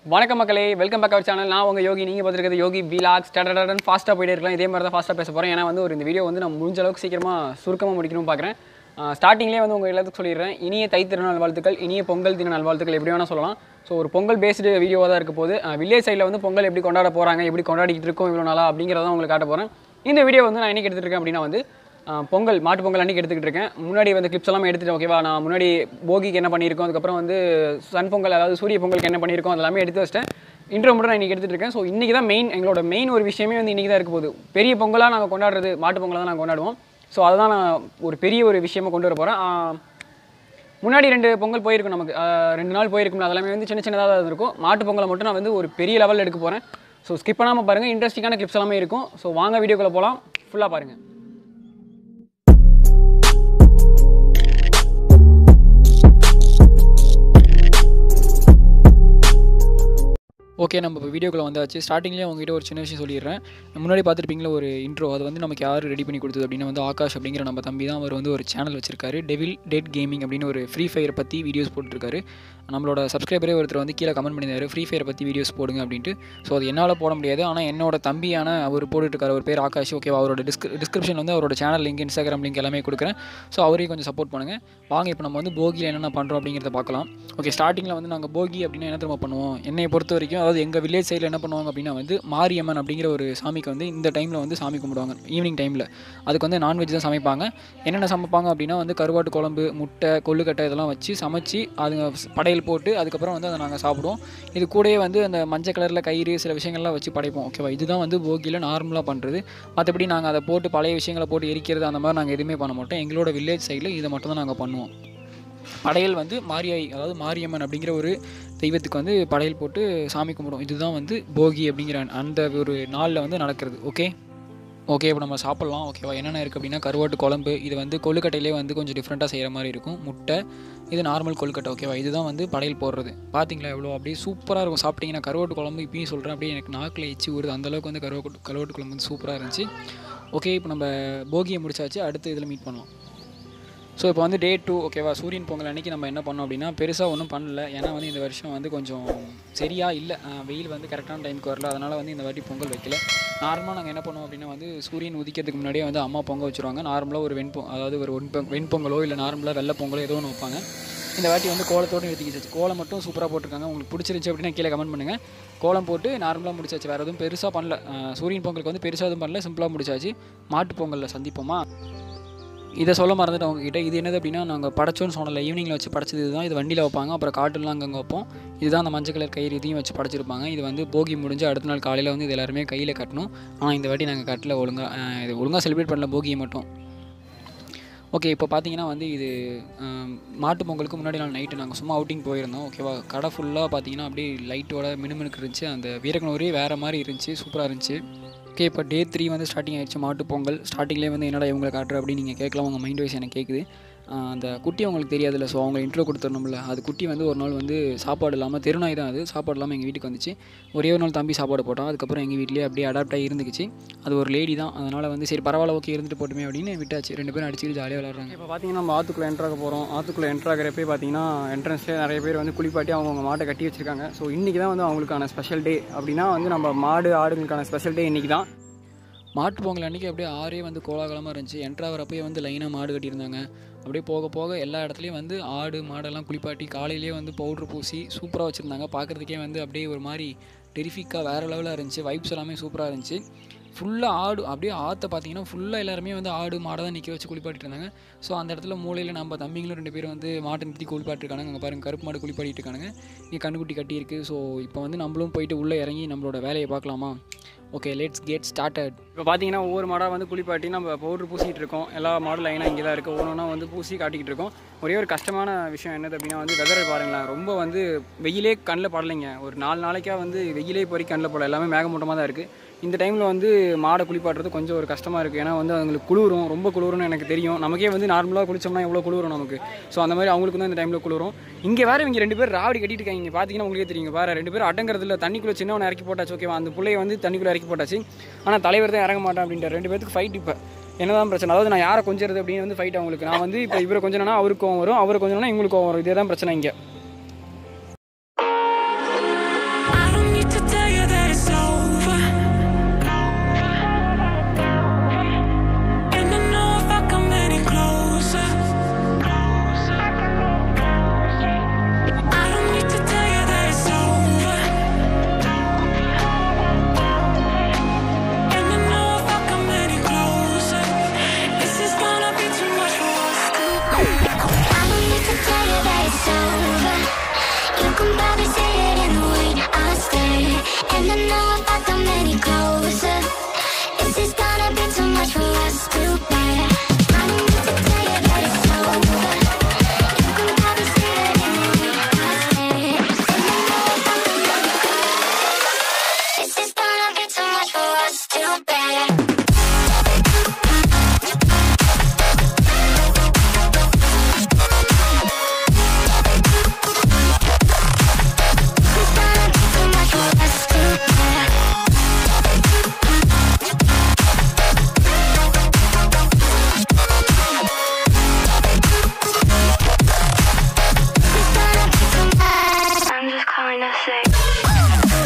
வணக்கம் மக்களே welcome back our channel நான் உங்கள் யோகி நீங்கள் பார்த்துருக்கிறது யோகி விலாக்ஸ் டடன் ஃபாஸ்ட்டாக போயிட்டே இருக்கலாம் இதே மாதிரி தான் ஃபாஸ்ட்டாக பேச போகிறேன் ஏன்னா வந்து ஒரு இந்த வீடியோ வந்து நான் முடிஞ்ச அளவுக்கு சீக்கிரமாக சுருக்கமாக முடிக்கணும்னு பார்க்குறேன் ஸ்டார்டிங்லேயே வந்து உங்கள் எல்லாத்துக்கும் சொல்லிடுறேன் இனிய தை திருநாள் வாழ்த்துக்கள் இனிய பொங்கல் தின நல்வாழ்த்துக்கள் எப்படி வேணால் சொல்லலாம் ஸோ ஒரு பொங்கல் பேஸ்டு வீடியோவாக தான் இருக்க போது வில்லேஜ் சைடில் வந்து பொங்கல் எப்படி கொண்டாட போகிறாங்க எப்படி கொண்டாடிக்கிட்டு இருக்கோம் இவ்வளோ நாளாக அப்படிங்கிறத உங்களுக்கு காட்ட போகிறேன் இந்த வீடியோ வந்து நான் என்னைக்கு எடுத்துகிட்டு இருக்கேன் அப்படின்னா வந்து ஆஹ் பொங்கல் மாட்டு பொங்கல் அன்றைக்கி எடுத்துக்கிட்டு இருக்கேன் முன்னாடி வந்து கிளிப்ஸ் எல்லாமே எடுத்துட்டேன் ஓகேவா நான் முன்னாடி போகிக்கு என்ன பண்ணியிருக்கோம் அதுக்கப்புறம் வந்து சன் பொங்கல் அதாவது சூரிய பொங்கலுக்கு என்ன பண்ணியிருக்கோம் அது எல்லாமே எடுத்து வச்சிட்டேன் இன்ட்ரோ மட்டும் நான் இன்றைக்கி எடுத்துகிட்டு இருக்கேன் ஸோ இன்றைக்கி தான் மெயின் எங்களோட மெயின் ஒரு விஷயமே வந்து இன்றைக்கி தான் இருக்க போகுது பெரிய பொங்கலாக நாங்கள் கொண்டாடுறது மாட்டு பொங்கலாக தான் நாங்கள் கொண்டாடுவோம் ஸோ அதுதான் நான் ஒரு பெரிய ஒரு விஷயமா கொண்டு வர போகிறேன் முன்னாடி ரெண்டு பொங்கல் போயிருக்கும் நமக்கு ஆஹ் ரெண்டு நாள் போயிருக்கும் அதெல்லாமே வந்து சின்ன சின்னதாக தான் இருக்கும் மாட்டு பொங்கலை மட்டும் நான் வந்து ஒரு பெரிய லெவலில் எடுக்க போகிறேன் ஸோ ஸ்கிப் பண்ணாமல் பாருங்கள் இன்ட்ரெஸ்டிங்கான கிளிப்ஸ் எல்லாமே இருக்கும் ஸோ வாங்க வீடியோக்குள்ளே போகலாம் ஃபுல்லாக பாருங்கள் ஓகே நம்ம இப்போ வீடியோக்குள்ள வந்தாச்சு ஸ்டார்டிங்லேயே உங்ககிட்ட ஒரு சின்ன விஷயம் சொல்லிடுறேன் முன்னாடி பார்த்துருப்பீங்களா ஒரு இன்ட்ரோ அது வந்து நமக்கு யார் ரெடி பண்ணி கொடுத்தது அப்படின்னா வந்து ஆகாஷ் அப்படிங்கிற நம்ம தம்பி தான் அவர் வந்து ஒரு சேனல் வச்சிருக்காரு டெவில் டெட் கேமிங் அப்படின்னு ஒரு ஃப்ரீ ஃபயரை பற்றி வீடியோஸ் போட்டுருக்காரு நம்மளோட சப்ஸ்கிரைபரே ஒருத்தர் வந்து கீழே கமெண்ட் பண்ணியிருந்தாரு ஃப்ரீ ஃபயரை பற்றி வீடியோஸ் போடுங்க அப்படின்ட்டு ஸோ அது என்னால் போட முடியாது ஆனால் என்னோட தம்பியான அவர் போட்டுருக்காரு அவர் பேர் ஆகாஷ் ஓகேவா அவரோட டிஸ்க் டிஸ்கிரிப்ஷன் வந்து அவரோட சேனல் லிங்க் இன்ஸ்டாகிராம் லிங்க் எல்லாமே கொடுக்குறேன் ஸோ அவரையும் கொஞ்சம் சப்போர்ட் பண்ணுங்கள் வாங்க இப்போ நம்ம வந்து போகியில் என்னென்ன பண்ணுறோம் அப்படிங்கிறத பார்க்கலாம் ஓகே ஸ்டார்டிங்கில் வந்து நாங்கள் போகி அப்படின்னா என்ன திரும்ப பண்ணுவோம் என்னை பொறுத்த வரைக்கும் அதாவது எங்கள் வில்லேஜ் சைடில் என்ன பண்ணுவாங்க அப்படின்னா வந்து மாரியம்மன் அப்படிங்கிற ஒரு சாமிக்கு வந்து இந்த டைமில் வந்து சாமி கும்பிடுவாங்க ஈவினிங் டைமில் அதுக்கு வந்து நான்வெஜ் தான் சமைப்பாங்க என்னென்ன சமைப்பாங்க அப்படின்னா வந்து கருவாட்டு குழம்பு முட்டை கொள்ளுக்கட்டை இதெல்லாம் வச்சு சமைச்சு அதுங்க படையல் போட்டு அதுக்கப்புறம் வந்து அதை நாங்கள் சாப்பிடுவோம் இது கூடயே வந்து அந்த மஞ்சள் கலரில் கயிறு சில விஷயங்கள்லாம் வச்சு படைப்போம் ஓகேவா இதுதான் வந்து போகியில் நார்மலாக பண்ணுறது மற்றபடி நாங்கள் அதை போட்டு பழைய விஷயங்களை போட்டு எரிக்கிறது அந்த மாதிரி நாங்கள் எதுவுமே பண்ண மாட்டோம் எங்களோட வில்லேஜ் சைடில் இதை மட்டும் தான் நாங்கள் பண்ணுவோம் படையல் வந்து மாரியாய் அதாவது மாரியம்மன் அப்படிங்கிற ஒரு தெய்வத்துக்கு வந்து படையல் போட்டு சாமி கும்பிடுவோம் இதுதான் வந்து போகி அப்படிங்கிற அந்த ஒரு நாளில் வந்து நடக்கிறது ஓகே ஓகே இப்போ நம்ம சாப்பிட்லாம் ஓகேவா என்னென்ன இருக்குது அப்படின்னா கருவாட்டு குழம்பு இது வந்து கொழுக்கட்டையிலே வந்து கொஞ்சம் டிஃப்ரெண்ட்டாக செய்கிற மாதிரி இருக்கும் முட்டை இது நார்மல் கொழுக்கட்டை ஓகேவா இதுதான் வந்து படையல் போடுறது பார்த்தீங்களா எவ்வளோ அப்படியே சூப்பராக இருக்கும் சாப்பிட்டீங்கன்னா கருவாட்டு குழம்பு இப்பயும் சொல்கிறேன் அப்படியே எனக்கு நாக்கில் எச்சி ஊறுது அந்தளவுக்கு வந்து கருவாட்டு கருவாட்டு குழம்பு வந்து சூப்பராக இருந்துச்சு ஓகே இப்போ நம்ம போகியை முடிச்சாச்சு அடுத்து இதில் மீட் பண்ணலாம் ஸோ இப்போ வந்து டே டூ ஓகேவா சூரியன் பொங்கல் அன்றைக்கி நம்ம என்ன பண்ணோம் அப்படின்னா பெருசாக ஒன்றும் பண்ணல ஏன்னா வந்து இந்த வருஷம் வந்து கொஞ்சம் சரியாக இல்லை வெயில் வந்து கரெக்டான டைமுக்கு வரல அதனால் வந்து இந்த வாட்டி பொங்கல் வைக்கல நார்மலாக நாங்கள் என்ன பண்ணுவோம் அப்படின்னா வந்து சூரியன் உதிக்கிறதுக்கு முன்னாடியே வந்து அம்மா பொங்கல் வச்சுருவாங்க நார்மலாக ஒரு வெண்பொ அதாவது ஒரு வெண்பொ வெண்பொங்கலோ இல்லை நார்மலாக வெள்ளை பொங்கலோ ஏதோ ஒன்று வைப்பாங்க இந்த வாட்டி வந்து கோலத்தோடு நிறுத்திக்கிச்சு கோலம் மட்டும் சூப்பராக போட்டிருக்காங்க உங்களுக்கு பிடிச்சிருந்துச்சு அப்படின்னா கீழே கமெண்ட் பண்ணுங்கள் கோலம் போட்டு நார்மலாக முடிச்சாச்சு வேறு எதுவும் பெருசாக பண்ணல அஹ் சூரியன் பொங்கலுக்கு வந்து பெருசாக எதுவும் பண்ணல சிம்பிளாக முடிச்சாச்சு மாட்டு பொங்கலில் சந்திப்போமா இதை சொல்ல மறந்துட்டேன் உங்ககிட்ட இது என்னது அப்படின்னா நாங்கள் படைச்சோன்னு சொன்னல ஈவினிங்கில் வச்சு படைச்சது இதுதான் இது வண்டியில் வைப்பாங்க அப்புறம் காட்டுலாம் அங்கங்கே வைப்போம் இதுதான் அந்த மஞ்சள் கலர் கயிறு இதையும் வச்சு படைச்சிருப்பாங்க இது வந்து போகி முடிஞ்சு அடுத்த நாள் காலையில் வந்து இது எல்லாருமே கையில் கட்டணும் ஆனால் இந்த வாட்டி நாங்கள் கட்டல ஒழுங்காக இது ஒழுங்காக செலிப்ரேட் பண்ணல போகியை மட்டும் ஓகே இப்போ பார்த்தீங்கன்னா வந்து இது ஆம், மாட்டு பொங்கலுக்கு முன்னாடி நாள் நைட்டு நாங்கள் சும்மா அவுட்டிங் போயிருந்தோம் ஓகேவா கடை ஃபுல்லாக பார்த்தீங்கன்னா அப்படியே லைட்டோட மினுமினுக்கு இருந்துச்சு அந்த வீரக்கனூரே வேறு மாதிரி இருந்துச்சு சூப்பராக இருந்துச்சு ஓகே இப்போ டே த்ரீ வந்து ஸ்டார்டிங் ஆயிடுச்சு மாட்டு பொங்கல் ஸ்டார்டிங்லேயே வந்து என்னடா இவங்களை காட்டுற அப்படின்னு நீங்கள் கேட்கலாம் உங்கள் மைண்ட் வைஸ் எனக்கு கேட்குது ஆஹ் அந்த குட்டி அவங்களுக்கு தெரியாதுல்ல ஸோ அவங்க இன்ட்ரோ கொடுத்துடணும்ல அது குட்டி வந்து ஒரு நாள் வந்து சாப்பாடு இல்லாமல் தெருநாய் தான் அது சாப்பாடு இல்லாமல் எங்கள் வீட்டுக்கு வந்துச்சு ஒரே ஒரு நாள் தம்பி சாப்பாடு போட்டோம் அதுக்கப்புறம் எங்கள் வீட்லேயே அப்படியே அடாப்ட் ஆகி இருந்துச்சு அது ஒரு லேடி தான் அதனால் வந்து சரி பரவாயில்ல ஓகே இருந்துட்டு போட்டுமே அப்படின்னு விட்டாச்சு ரெண்டு பேரும் அடிச்சுட்டு ஜாலியாக விளாட்றாங்க இப்போ பார்த்தீங்கன்னா நம்ம ஆற்றுக்குள்ளே என்ட்ராக போகிறோம் ஆற்றுக்குள்ளே என்ட்ராகிறப்பே பார்த்தீங்கன்னா என்ட்ரன்ஸ்லேயே நிறைய பேர் வந்து குளிப்பாட்டி அவங்கவுங்க மாட்டை கட்டி வச்சிருக்காங்க ஸோ இன்றைக்கி தான் வந்து அவங்களுக்கான ஸ்பெஷல் டே அப்படின்னா வந்து நம்ம மாடு ஆடுகளுக்கான ஸ்பெஷல் டே இன்றைக்கி தான் மாட்டு பொங்கல் அன்றைக்கி அப்படியே ஆறே வந்து கோலாகலமாக இருந்துச்சு என்ட்ராகிறப்பயே வந்து லைனாக மாடு கட்டியிருந்தாங்க அப்படியே போக போக எல்லா இடத்துலையும் வந்து ஆடு மாடெல்லாம் குளிப்பாட்டி காலையிலேயே வந்து பவுட்ரு பூசி சூப்பராக வச்சுருந்தாங்க பார்க்குறதுக்கே வந்து அப்படியே ஒரு மாதிரி டெரிஃபிக்காக வேறு லெவலில் இருந்துச்சு வைப்ஸ் எல்லாமே சூப்பராக இருந்துச்சு ஃபுல்லாக ஆடு அப்படியே ஆற்ற பார்த்தீங்கன்னா ஃபுல்லாக எல்லாருமே வந்து ஆடு மாடை தான் நிற்க வச்சு குளிப்பாட்டிட்டு இருந்தாங்க ஸோ அந்த இடத்துல மூலையில் நம்ம தம்பிங்களும் ரெண்டு பேரும் வந்து மாட்டை நிறுத்தி குளிப்பாட்டிருக்காங்க அங்கே பாருங்க கருப்பு மாடு குளிப்பாட்டிட்டு இருக்காங்க இங்கே கண்ணுக்குட்டி கட்டியிருக்கு ஸோ இப்போ வந்து நம்மளும் போயிட்டு உள்ளே இறங்கி நம்மளோட வேலையை பார்க்கலாமா ஓகே லெட்ஸ் கெட் ஸ்டார்டட் இப்போ பார்த்தீங்கன்னா ஒவ்வொரு மாடாக வந்து குளிப்பாட்டி நம்ம பவுட்ரு பூசிட்டு இருக்கோம் எல்லா மாடு லைனாக இங்கே தான் இருக்குது ஒவ்வொன்றா வந்து பூசி காட்டிக்கிட்டு இருக்கோம் ஒரே ஒரு கஷ்டமான விஷயம் என்னது அப்படின்னா வந்து வெதரை பாருங்களேன் ரொம்ப வந்து வெயிலே கண்ணில் படலைங்க ஒரு நாலு நாளைக்கா வந்து வெயிலே இப்போ வரைக்கும் கண்ணில் படல எல்லாமே மேகமூட்டமாக தான் இருக்குது இந்த டைமில் வந்து மாடை குளிப்பாட்டுறது கொஞ்சம் ஒரு கஷ்டமாக இருக்குது ஏன்னா வந்து அவங்களுக்கு குளிரும் ரொம்ப குளிரும்னு எனக்கு தெரியும் நமக்கே வந்து நார்மலாக குளிச்சோம்னா எவ்வளோ குளிரும் நமக்கு ஸோ அந்த மாதிரி அவங்களுக்கு தான் இந்த டைமில் குளிரும் இங்கே வேறு இவங்க ரெண்டு பேர் ராவடி கட்டிட்டு இருக்காங்க இங்கே பார்த்தீங்கன்னா உங்களுக்கே தெரியும் வேறு ரெண்டு பேரும் அடங்கிறது இல்லை தண்ணிக்குள்ளே சின்னவனை இறக்கி போட்டாச்சு ஓகேவா அந்த பிள்ளைய வந்து தண்ணிக்குள்ளே இறக்கி போட்டாச்சு ஆனால் தலைவர் தான் இறங்க மாட்டான் அப்படின்ற ரெண்டு பேருக்கு ஃபைட் இப்போ என்னதான் பிரச்சனை அதாவது நான் யாரை கொஞ்சிறது அப்படின்னு வந்து ஃபைட் அவங்களுக்கு நான் வந்து இப்போ இவரை கொஞ்சனா அவருக்கு கோவம் வரும் அவருக்கு கொஞ்சனா இவங்களுக்கு கோவம் வரும் இதே தான் பிரச்சனை இங்கே I was too bad. I need to tell you that it's over. You can probably see it in the way I said it. And you know about the love you got. This is gonna be too much for us, too bad. It's gonna be too much for us, too bad. It's gonna be too much. I'm just calling to say.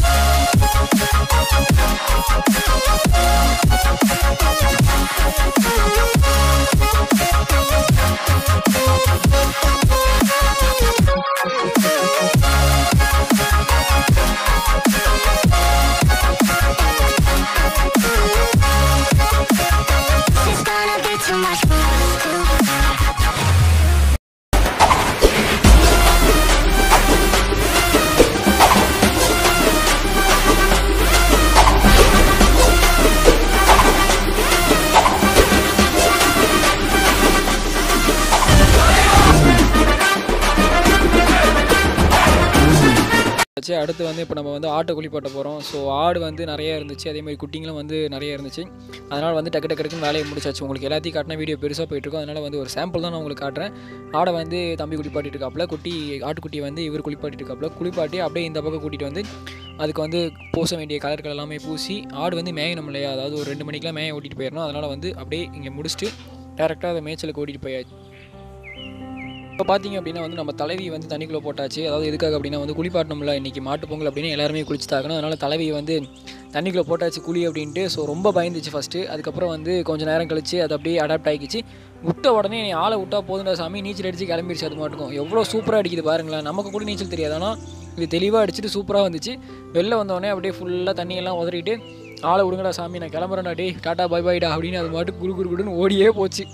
It's gonna be too much for us, too bad. வச்சு அடுத்து வந்து இப்போ நம்ம வந்து ஆட்டை குளிப்பாட்ட போகிறோம் so ஆடு வந்து நிறைய இருந்துச்சு அதே மாதிரி குட்டிங்களும் வந்து நிறைய இருந்துச்சு அதனால் வந்து டக்கு டக்கு டக்குன்னு வேலையை முடிச்சாச்சு உங்களுக்கு எல்லாத்தையும் காட்டின வீடியோ பெருசாக போயிட்டுருக்கும் அதனால் வந்து ஒரு சாம்பிள் தான் நான் உங்களுக்கு காட்டுறேன் ஆடை வந்து தம்பி குளிப்பாட்டிட்டு இருக்காப்புல குட்டி ஆட்டுக்குட்டியை வந்து இவர் குளிப்பாட்டிட்டு இருக்காப்புல குளிப்பாட்டி அப்படியே இந்த பக்கம் கூட்டிகிட்டு வந்து அதுக்கு வந்து பூச வேண்டிய கலர்கள் எல்லாமே பூசி ஆடு வந்து மேயணும் இல்லையா அதாவது ஒரு ரெண்டு மணிக்கெலாம் மேய ஓட்டிகிட்டு போயிடணும் அதனால் வந்து அப்படியே இங்கே முடிச்சுட்டு டேரெக்டாக அதை மேய்ச்சலுக்கு ஓட்டிகிட்டு போயாச்சு இப்போ பார்த்தீங்க அப்படின்னா வந்து நம்ம தலைவி வந்து தண்ணிக்குள்ளே போட்டாச்சு அதாவது எதுக்காக அப்படின்னா வந்து குளிப்பாட்டணும்ல இன்றைக்கி மாட்டு பொங்கல் அப்படின்னு எல்லாருமே குளிச்சு தாக்கணும் அதனால் தலைவி வந்து தண்ணிக்குள்ளே போட்டாச்சு குளி அப்படின்ட்டு ஸோ ரொம்ப பயந்துச்சு ஃபஸ்ட்டு அதுக்கப்புறம் வந்து கொஞ்சம் நேரம் கழிச்சு அது அப்படியே அடாப்ட் ஆகிக்கிச்சு விட்ட உடனே நீ ஆளை விட்டா போதுண்டா சாமி நீச்சல் அடிச்சு கிளம்பிடுச்சு அது மாட்டுக்கும் எவ்வளோ சூப்பராக அடிக்குது பாருங்களேன் நமக்கு கூட நீச்சல் தெரியாது ஆனால் இது தெளிவாக அடிச்சுட்டு சூப்பராக வந்துச்சு வெளில வந்தோடனே அப்படியே ஃபுல்லாக தண்ணியெல்லாம் உதறிட்டு ஆளை விடுங்கடா சாமி நான் கிளம்புறேன்டா டே டாட்டா பை பாய்டா அப்படின்னு அது மாட்டு குடு குடு குடுன்னு ஓடியே போச்சு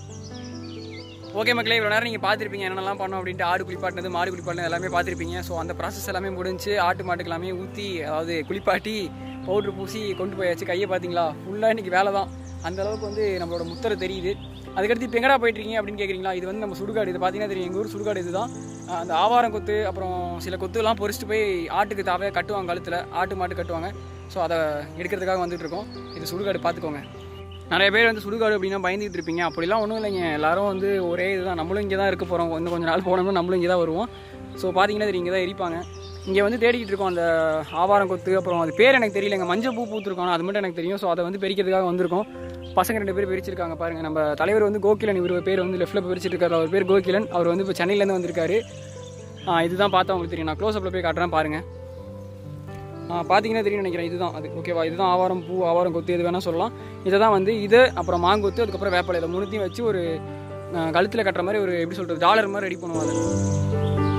ஓகே மக்களே இவ்வளோ நேரம் நீங்கள் பார்த்துருப்பீங்க என்னென்னலாம் பண்ணோம் அப்படின்ட்டு ஆடு குளிப்பாட்டினது மாடு குளிப்பாட்டினது எல்லாமே பார்த்துருப்பீங்க ஸோ அந்த ப்ராசஸ் எல்லாமே முடிஞ்சு ஆட்டு மாட்டுக்கு எல்லாமே ஊற்றி அதாவது குளிப்பாட்டி பவுட்ரு பூசி கொண்டு போயாச்சு கையை பார்த்தீங்களா ஃபுல்லாக இன்றைக்கி வேலை தான் அந்த அளவுக்கு வந்து நம்மளோட முத்திரை தெரியுது அதுக்கடுத்து இப்போ எங்கடா போயிட்டுருக்கீங்க அப்படின்னு கேட்குறீங்களா இது வந்து நம்ம சுடுகாடு இது பார்த்தீங்கன்னா தெரியும் எங்கள் ஊர் சுடுகாடு இதுதான் அஹ் அந்த ஆவாரம் கொத்து அப்புறம் சில கொத்துலாம் பொறிச்சிட்டு போய் ஆட்டுக்கு தாவே கட்டுவாங்க கழுத்தில் ஆட்டு மாட்டு கட்டுவாங்க ஸோ அதை எடுக்கிறதுக்காக வந்துட்டு இருக்கோம் இது சுடுகாடு பார்த்துக்கோங்க நிறைய பேர் வந்து சுடுகாடு அப்படின்னா பயந்துட்டு இருப்பீங்க அப்படிலாம் ஒன்றும் இல்லைங்க எல்லாரும் வந்து ஒரே இதுதான் நம்மளும் இங்கே தான் இருக்க போகிறோம் இன்னும் கொஞ்ச நாள் போனோம்னா நம்மளும் இங்கே தான் வருவோம் ஸோ பார்த்தீங்கன்னா தெரியும் இங்கே தான் எரிப்பாங்க இங்கே வந்து தேடிக்கிட்டு இருக்கோம் அந்த ஆவாரம் கொத்து அப்புறம் அது பேர் எனக்கு தெரியலங்க மஞ்சள் பூ பூத்துருக்கோம் அது மட்டும் எனக்கு தெரியும் ஸோ அதை வந்து பிரிக்கிறதுக்காக வந்திருக்கோம் பசங்க ரெண்டு பேர் பிரிச்சிருக்காங்க பாருங்க நம்ம தலைவர் வந்து கோகிலன் இவர் பேர் வந்து லெஃப்ட்டில் பிரிச்சிட்டு இருக்காரு அவர் பேர் கோகிலன் அவர் வந்து இப்போ சென்னையிலேருந்து வந்திருக்காரு ஆ, இதுதான் பார்த்தா உங்களுக்கு தெரியும் நான் க்ளோஸ்அப்பில் போய் காட்டுறேன் பாருங்கள் பார்த்தீங்கன்னா தெரியும் நினைக்கிறேன் இதுதான் அது ஓகேவா இதுதான் ஆவாரம் பூ ஆவாரம் கொத்து எது வேணால் சொல்லலாம் இதை தான் வந்து இது அப்புறம் மாங்கொத்து அதுக்கப்புறம் வேப்பலை இதை மூணுத்தையும் வச்சு ஒரு கழுத்தில் கட்டுற மாதிரி ஒரு எப்படி சொல்கிறது டாலர் மாதிரி ரெடி பண்ணுவோம் அதை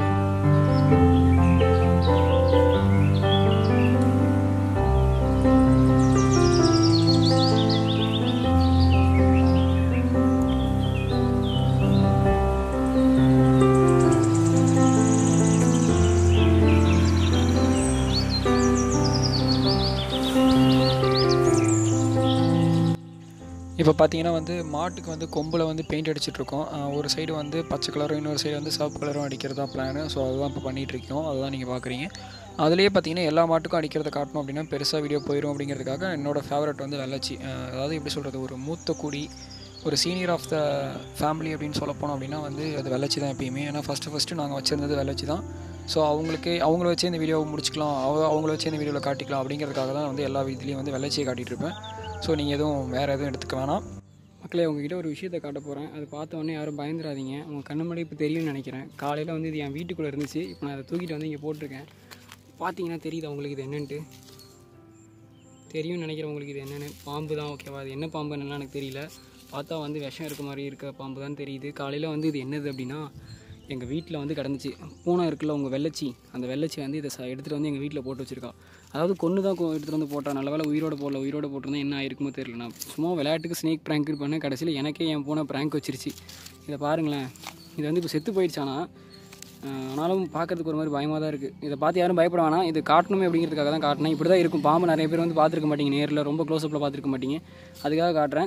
இப்போ பார்த்தீங்கன்னா வந்து மாட்டுக்கு வந்து கொம்பில் வந்து பெயிண்ட் அடிச்சிட்ருக்கோம் ஒரு சைடு வந்து பச்சை கலரும் இன்னொரு சைடு வந்து சிவப்பு கலரும் அடிக்கிறதா பிளானு ஸோ அதுதான் இப்போ பண்ணிகிட்டு இருக்கோம் அதுதான் நீங்கள் பார்க்குறீங்க அதுலேயே பார்த்தீங்கன்னா எல்லா மாட்டுக்கும் அடிக்கிறத காட்டணும் அப்படின்னா பெருசாக வீடியோ போயிடும் அப்படிங்கிறதுக்காக என்னோடய ஃபேவரட் வந்து வெள்ளச்சி அஹ் அதாவது எப்படி சொல்கிறது ஒரு மூத்த குடி ஒரு சீனியர் ஆஃப் த ஃபேமிலி அப்படின்னு சொல்ல போனோம் அப்படின்னா வந்து அது வெள்ளச்சி தான் எப்பயுமே ஏன்னா ஃபஸ்ட்டு ஃபஸ்ட்டு நாங்கள் வச்சுருந்தது வெள்ளச்சி தான் ஸோ அவங்களுக்கு அவங்கள வச்சு இந்த வீடியோவை முடிச்சுக்கலாம் அவ அவங்கள வச்சு இந்த வீடியோவில் காட்டிக்கலாம் அப்படிங்கிறதுக்காக தான் வந்து எல்லா வீட்லேயும் வந்து வெள்ளச்சியை காட்டிகிட்டு இருப்பேன் ஸோ நீங்கள் எதுவும் வேறு எதுவும் எடுத்துக்க வேணாம் மக்களே உங்ககிட்ட ஒரு விஷயத்தை காட்ட போகிறேன் அது பார்த்த உடனே யாரும் பயந்துடாதீங்க உங்கள் கண்ணு முன்னாடி இப்போ தெரியும்னு நினைக்கிறேன் காலையில் வந்து இது என் வீட்டுக்குள்ளே இருந்துச்சு இப்போ நான் அதை தூக்கிட்டு வந்து இங்கே போட்டிருக்கேன் பார்த்தீங்கன்னா தெரியுது உங்களுக்கு இது என்னன்ட்டு தெரியும்னு நினைக்கிறேன் உங்களுக்கு இது என்னென்னு பாம்பு தான் ஓகேவா அது என்ன பாம்புன்னு எனக்கு தெரியல பார்த்தா வந்து விஷம் இருக்க மாதிரி இருக்க பாம்பு தான் தெரியுது காலையில் வந்து இது என்னது அப்படின்னா எங்கள் வீட்டில் வந்து கிடந்துச்சு பூனை இருக்குல்ல உங்கள் வெள்ளச்சி அந்த வெள்ளச்சி வந்து இதை ச- எடுத்துகிட்டு வந்து எங்கள் வீட்டில் போட்டு வச்சிருக்கா அதாவது கொன்று தான் கொ- எடுத்துகிட்டு வந்து போட்டா நல்ல வேளை உயிரோட போடல உயிரோட போட்டிருந்தா என்ன ஆயிருக்குமோ தெரியல நான் சும்மா விளையாட்டுக்கு ஸ்னேக் ப்ராங்க் பண்ணேன் கடைசியில் எனக்கே என் பூனை ப்ராங்க் வச்சிருச்சு இதை பாருங்களேன் இது வந்து இப்போ செத்து போயிடுச்சானா ஆஹ் ஆனாலும் பார்க்கறதுக்கு ஒரு மாதிரி பயமாக தான் இருக்குது இதை பார்த்து யாரும் பயப்பட வேணாம் இது காட்டணுமே அப்படிங்கிறதுக்காக தான் காட்டினேன் இப்படி தான் இருக்கும் பாம்பு நிறைய பேர் வந்து பார்த்துருக்க மாட்டீங்க நேரில் ரொம்ப க்ளோஸ்அப்பில் பார்த்துருக்க மாட்டீங்க அதுக்காக காட்டுறேன்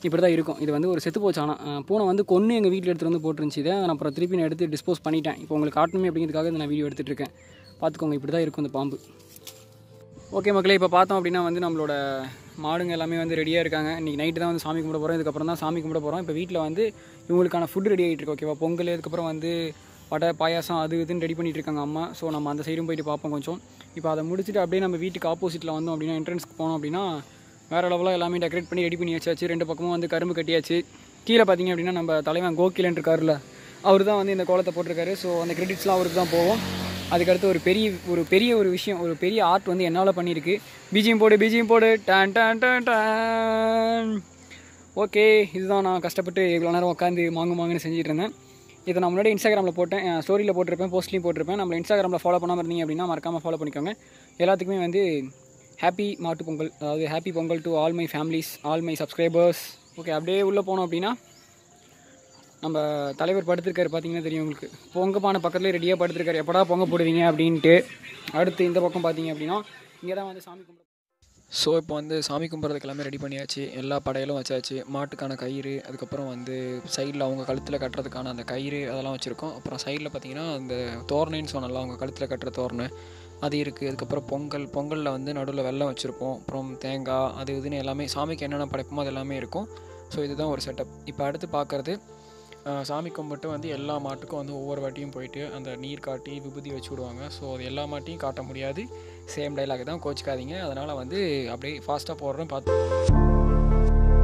இப்படி தான் இருக்கும் இது வந்து ஒரு செத்து போச்சு ஆனால் பூனை வந்து கொன்று எங்கள் வீட்டில் எடுத்துகிட்டு வந்து போட்டுருந்துச்சு இதை நான் அப்புறம் திருப்பி நான் எடுத்து டிஸ்போஸ் பண்ணிட்டேன் இப்போ உங்களுக்கு காட்டணுமே அப்படிங்கிறதுக்காக இந்த நான் வீடியோ எடுத்துகிட்டு இருக்கேன் பார்த்துக்கோங்க இப்படி தான் இருக்கும் இந்த பாம்பு ஓகே மக்களே இப்போ பார்த்தோம் அப்படின்னா வந்து நம்மளோட மாடுங்க எல்லாமே வந்து ரெடியாக இருக்காங்க இன்றைக்கி நைட்டு தான் வந்து சாமி கும்பிட போகிறோம் இதுக்கப்புறம் தான் சாமி கும்பிட போகிறோம் இப்போ வீட்டில் வந்து இவங்களுக்கான ஃபுட் ரெடி ஆகிட்டு இருக்கு ஓகேவா பொங்கல் இதுக்கப்புறம் வந்து வடை பாயாசம் அது இதுன்னு ரெடி பண்ணிட்டு இருக்காங்க அம்மா ஸோ நம்ம அந்த சைடும் போயிட்டு பார்ப்போம் கொஞ்சம் இப்போ அதை முடிச்சுட்டு அப்படியே நம்ம வீட்டுக்கு ஆப்போசிட்டில் வந்தோம் அப்படின்னா என்ட்ரன்ஸ்க்கு போனோம் அப்படின்னா வேறு லெவலாக எல்லாமே டெக்கரேட் பண்ணி ரெடி பண்ணி வச்சாச்சு ரெண்டு பக்கமும் வந்து கரும்பு கட்டியாச்சு கீழே பார்த்தீங்க அப்படின்னா நம்ம தலைவன் கோகிலன் இருக்காருல்ல அவர் தான் வந்து இந்த கோலத்தை போட்டிருக்காரு ஸோ அந்த கிரெடிட்ஸ்லாம் அவருக்கு தான் போகும் அதுக்கடுத்து ஒரு பெரிய ஒரு பெரிய ஒரு விஷயம் ஒரு பெரிய ஆர்ட் வந்து என்னால் பண்ணியிருக்கு பிஜிஎம் போடு பிஜிஎம் போடு டான் டான் டான் டான் ஓகே இதுதான் நான் கஷ்டப்பட்டு இவ்வளோ நேரம் உட்காந்து மாங்கு மாங்குன்னு செஞ்சுட்டு இருந்தேன் இதை நான் முன்னாடி இன்ஸ்டாகிராமில் போட்டேன் ஸ்டோரியில் போட்டிருப்பேன் போஸ்ட்லேயும் போட்டிருப்பேன் நம்மள இன்ஸ்டாகிராமில் ஃபாலோ பண்ணாமல் இருந்தீங்க அப்படின்னா மறக்காமல் ஃபாலோ பண்ணிக்கோங்க எல்லாத்துக்குமே வந்து ஹாப்பி மாட்டு பொங்கல் அதாவது happy Pongal to all my families all my subscribers okay அப்படியே உள்ளே போனோம் அப்படின்னா நம்ம தலைவர் படுத்திருக்காரு பார்த்தீங்கன்னா தெரியும் உங்களுக்கு பொங்க பானை பக்கத்துலேயே ரெடியாக படுத்திருக்காரு எப்படா பொங்க போடுவீங்க அப்படின்ட்டு அடுத்து இந்த பக்கம் பார்த்தீங்க அப்படின்னா இங்கே தான் வந்து சாமி கும்பிட ஸோ இப்போ வந்து சாமி கும்பிட்றதுக்கு எல்லாமே ரெடி பண்ணியாச்சு எல்லா படையலும் வச்சாச்சு மாட்டுக்கான கயிறு அதுக்கப்புறம் வந்து சைடில் அவங்க கழுத்தில் கட்டுறதுக்கான அந்த கயிறு அதெல்லாம் வச்சுருக்கோம் அப்புறம் சைடில் பார்த்தீங்கன்னா அந்த தோரணைன்னு சொன்னல அவங்க கழுத்தில் கட்டுற தோரணை அது இருக்குது அதுக்கப்புறம் பொங்கல் பொங்கலில் வந்து நடுவில் வெல்லம் வச்சுருப்போம் அப்புறம் தேங்காய் அது இதுன்னு எல்லாமே சாமிக்கு என்னென்ன படைப்போமோ அது எல்லாமே இருக்கும் ஸோ இதுதான் ஒரு செட்டப் இப்போ அடுத்து பார்க்குறது ஆஹ் சாமி கும்பிட்டு வந்து எல்லா மாட்டுக்கும் வந்து ஒவ்வொரு வாட்டியும் போயிட்டு அந்த நீர் காட்டி விபூதி வச்சு விடுவாங்க ஸோ அது எல்லா மாட்டையும் காட்ட முடியாது சேம் டைலாக் தான் கோச்சிக்காதீங்க அதனால் வந்து அப்படியே ஃபாஸ்ட்டாக போடுறேன் பார்த்து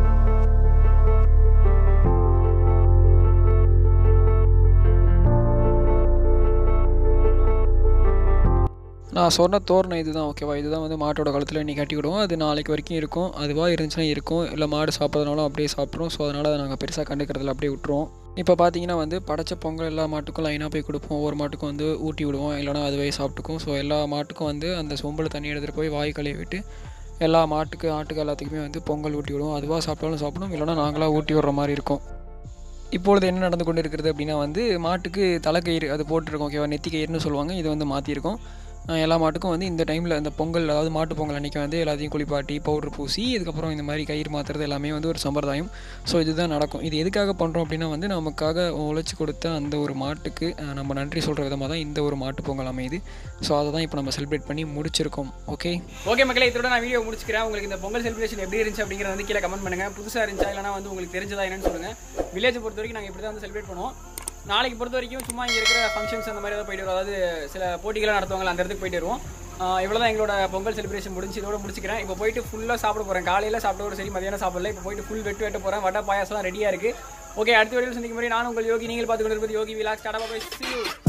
நான் சொன்ன தோரணை இதுதான் ஓகேவா இதுதான் வந்து மாட்டோட கழுத்தில் இன்னைக்கு கட்டி விடுவோம் அது நாளைக்கு வரைக்கும் இருக்கும் அதுவாக இருந்துச்சுன்னா இருக்கும் இல்லை மாடு சாப்பிட்றதுனாலும் அப்படியே சாப்பிட்றோம் ஸோ அதனால் அதை நாங்கள் பெருசாக கண்டுக்கிறதுல அப்படியே விட்டுருவோம் இப்போ பார்த்தீங்கன்னா வந்து படைச்ச பொங்கல் எல்லா மாட்டுக்கும் லைனாக போய் கொடுப்போம் ஒவ்வொரு மாட்டுக்கும் வந்து ஊட்டி விடுவோம் இல்லைனா அதுவே சாப்பிட்டுக்கும் ஸோ எல்லா மாட்டுக்கும் வந்து அந்த சொம்பில் தண்ணி எடுத்துகிட்டு போய் வாய் கழுவி விட்டு எல்லா மாட்டுக்கு ஆட்டுக்கு எல்லாத்துக்குமே வந்து பொங்கல் ஊட்டி விடுவோம் அதுவாக சாப்பிட்டாலும் சாப்பிடும் இல்லைனா நாங்களாக ஊட்டி விடுற மாதிரி இருக்கும் இப்பொழுது என்ன நடந்து கொண்டு இருக்கிறது அப்படின்னா வந்து மாட்டுக்கு தலைக்கயிறு அது போட்டிருக்கோம் ஓகேவா நெத்தி கயிறுன்னு சொல்லுவாங்க இது வந்து மாற்றிருக்கோம் அஹ் எல்லா மாட்டுக்கும் வந்து இந்த டைமில் இந்த பொங்கல் அதாவது மாட்டு பொங்கல் அன்றைக்கி வந்து எல்லாத்தையும் குளிப்பாட்டி பவுடர் பூசி இதுக்கப்புறம் இந்த மாதிரி கயிறு மாற்றுறது எல்லாமே வந்து ஒரு சம்பிரதாயம் ஸோ இதுதான் நடக்கும் இது எதுக்காக பண்ணுறோம் அப்படின்னா வந்து நமக்காக உழைச்சி கொடுத்த அந்த ஒரு மாட்டுக்கு அஹ் நம்ம நன்றி சொல்கிற விதமாக தான் இந்த ஒரு மாட்டு பொங்கல் அமையுது ஸோ அதை தான் இப்போ நம்ம செலிப்ரேட் பண்ணி முடிச்சிருக்கோம் ஓகே ஓகே மக்களே இதோட நான் வீடியோ முடிச்சுக்கிறேன் உங்களுக்கு இந்த பொங்கல் செலிப்ரேஷன் எப்படி இருந்துச்சு அப்படிங்கிறத வந்து கீழே கமெண்ட் பண்ணுங்கள் புதுசாக இருந்துச்சா இல்லைனா வந்து உங்களுக்கு தெரிஞ்சதா என்னன்னு சொல்லுங்கள் வில்லேஜ் பொறுத்த வரைக்கும் நாங்கள் இப்படி தான் வந்து செலிப்ரேட் பண்ணுவோம் நாளைக்கு பொறுத்த வரைக்கும் சும்மா இங்கே இருக்கிற ஃபங்க்ஷன்ஸ் அந்த மாதிரி ஏதாவது போயிட்டு வருவோம் அதாவது சில போட்டிகளாக நடத்துவாங்க அந்த இடத்துக்கு போயிட்டு வருவோம் இவ்வளோ தான் எங்களோட பொங்கல் செலிப்ரேஷன் முடிஞ்சு இதோட முடிச்சுக்கிறேன் இப்போ போயிட்டு ஃபுல்லாக சாப்பிட போகிறேன் காலையில் சாப்பிட்டோட சரி மதியானம் சாப்பிடல இப்போ போயிட்டு ஃபுல் வெட்டு வெட்ட போகிறேன் வடை பாயாசம் ரெடியாக இருக்குது ஓகே அடுத்த வீடியோ சந்திக்கும் முறை நான் உங்கள் யோகி நீங்கள் பார்த்து கொண்டிருப்பது யோகி விலாஸ் கடை போய்